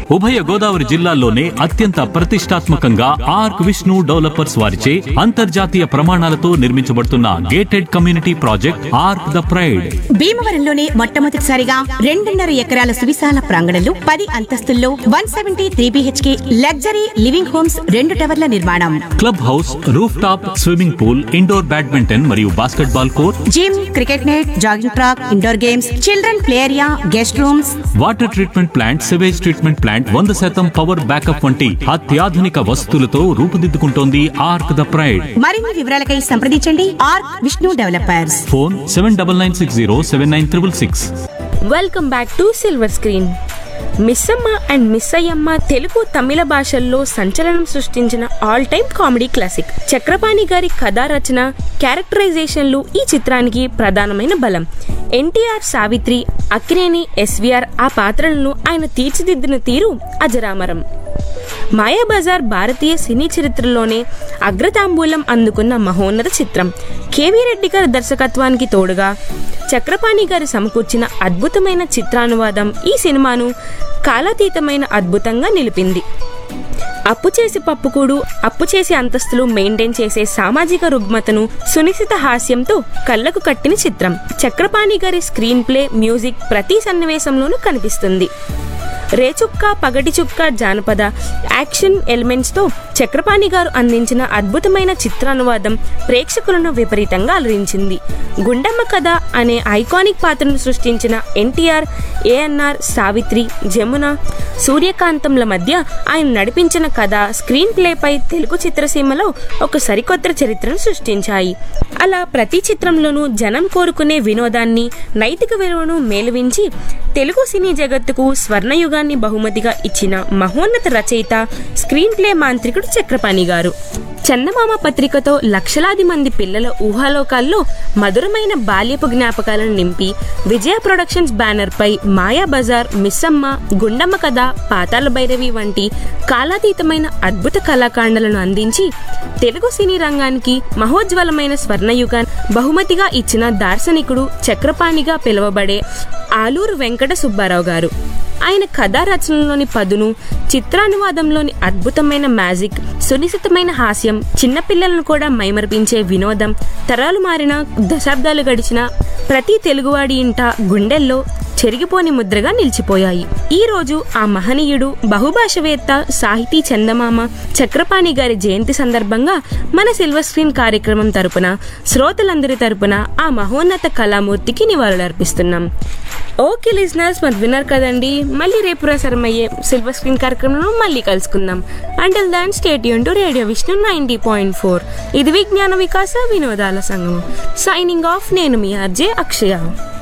ఉభయ గోదావరి జిల్లాల్లోనే అత్యంత ప్రతిష్టాత్మకంగా ఆర్క్ విష్ణు డెవలపర్స్ వారిచే అంతర్జాతీయ ప్రమాణాలతో నిర్మించబడుతున్న gated community project arc the pride భీమవరంలోనే మొట్టమొదటిసారిగా రెండున్నర ఎకరాల సువిశాల ప్రాంగణంలో పది అంతస్తుల్లో one seventy three BHK luxury living homes రెండు టవర్ల నిర్మాణం club house roof top swimming pool indoor badminton మరియు basketball court gym cricket net jogging track indoor games children play area guest rooms water treatment plant sewage treatment plant వంద శాతం power backup వంటి అత్యాధునిక వసతులతో రూపుదిద్దుకుంటోంది arc the pride మరిన్ని వివరాలకై సంప్రదించండి R Vishnu developers phone seven double nine six zero seven nine triple six welcome back to silver screen Missamma and Missiamma Telugu Tamil భాషల్లో సంచలనం సృష్టించిన all time comedy classic Chakrapani గారి కథా రచన క్యారెక్టరైజేషన్లు ఈ చిత్రానికి ప్రధానమైన బలం ఎన్టీఆర్ సావిత్రి అక్కినేని ఎస్విఆర్ ఆ పాత్రలను ఆయన తీర్చిదిద్దిన తీరు అజరామరం మాయాబజార్ భారతీయ సినీ చరిత్రలోనే అగ్రతాంబూలం అందుకున్న మహోన్నత చిత్రం కేవీ రెడ్డి గారి దర్శకత్వానికి తోడుగా చక్రపాణి గారి సమకూర్చిన అద్భుతమైన చిత్రానువాదం ఈ సినిమాను కాలాతీతమైన అద్భుతంగా నిలిపింది అప్పు చేసి పప్పుకూడు అప్పు చేసి అంతస్తులు మెయింటైన్ చేసే సామాజిక రుగ్మతను సునిశిత హాస్యంతో కళ్ళకు కట్టిన చిత్రం చక్రపాణి గారి స్క్రీన్ ప్లే మ్యూజిక్ ప్రతి సన్నివేశంలోనూ కనిపిస్తుంది రేచుక్క పగటి చుక్క జానపద యాక్షన్ ఎలిమెంట్స్తో చక్రపాణి గారు అందించిన అద్భుతమైన చిత్రానువాదం ప్రేక్షకులను విపరీతంగా అలరించింది గుండమ్మ కథ అనే ఐకానిక్ పాత్రను సృష్టించిన ఎన్టీఆర్ ఏఎన్ఆర్ సావిత్రి జమున సూర్యకాంతంల మధ్య ఆయన నడిపించిన కథ స్క్రీన్ ప్లేపై తెలుగు చిత్రసీమలో ఒక సరికొత్త చరిత్రను సృష్టించాయి అలా ప్రతి చిత్రంలోనూ జనం కోరుకునే వినోదాన్ని నైతిక విలువను మేలువించి తెలుగు సినీ జగత్తుకు స్వర్ణయుగాన్ని బహుమతిగా ఇచ్చిన మహోన్నత రచయిత స్క్రీన్ ప్లే మాంత్రికుడు చక్రపాణి గారు చందమామ పత్రికతో లక్షలాది మంది పిల్లల ఊహాలోకాల్లో మధురమైన బాల్యపు జ్ఞాపకాలను నింపి విజయ ప్రొడక్షన్స్ బ్యానర్ పై మాయా బజార్ మిస్సమ్మ గుండమ్మ కథ పాతాల భైరవి వంటి కాలాతీతమైన అద్భుత కళాకాండలను అందించి తెలుగు సినీ రంగానికి మహోజ్వలమైన స్వర్ణయుగాన్ని బహుమతిగా ఇచ్చిన దార్శనికుడు చక్రపాణిగా పిలువబడే ఆలూరు వెంకట సుబ్బారావు గారు ఆయన కథా రచనలోని పదును చిత్రానువాదంలోని అద్భుతమైన మ్యాజిక్ సునిశితమైన హాస్యం చిన్నపిల్లలను కూడా మైమరిపించే వినోదం తరాలు మారిన దశాబ్దాలు గడిచిన ప్రతి తెలుగువాడి ఇంట గుండెల్లో చెరిగిపోని ముద్రగా నిలిచిపోయాయి ఈ రోజు ఆ మహనీయుడు బహుభాషవేత్త సాహితీ చందమామ చక్రపాణి గారి జయంతి సందర్భంగా మన సిల్వర్ స్క్రీన్ కార్యక్రమం తరపున శ్రోతలందరి తరపున ఆ మహోన్నత కళామూర్తికి నివాళులర్పిస్తున్నాం ఓకే లిజనర్స్ మరి విన్నారు కదండి మళ్ళీ రేపు ప్రసారం అయ్యే సిల్వర్ స్క్రీన్ కార్యక్రమంలో మళ్ళీ కలుసుకుందాం until then stay tuned to radio Vishnu ninety point four ఇది విజ్ఞాన వికాస వినోదాల సంఘం సైనింగ్ ఆఫ్ నేను మీ ఆర్జే అక్షయ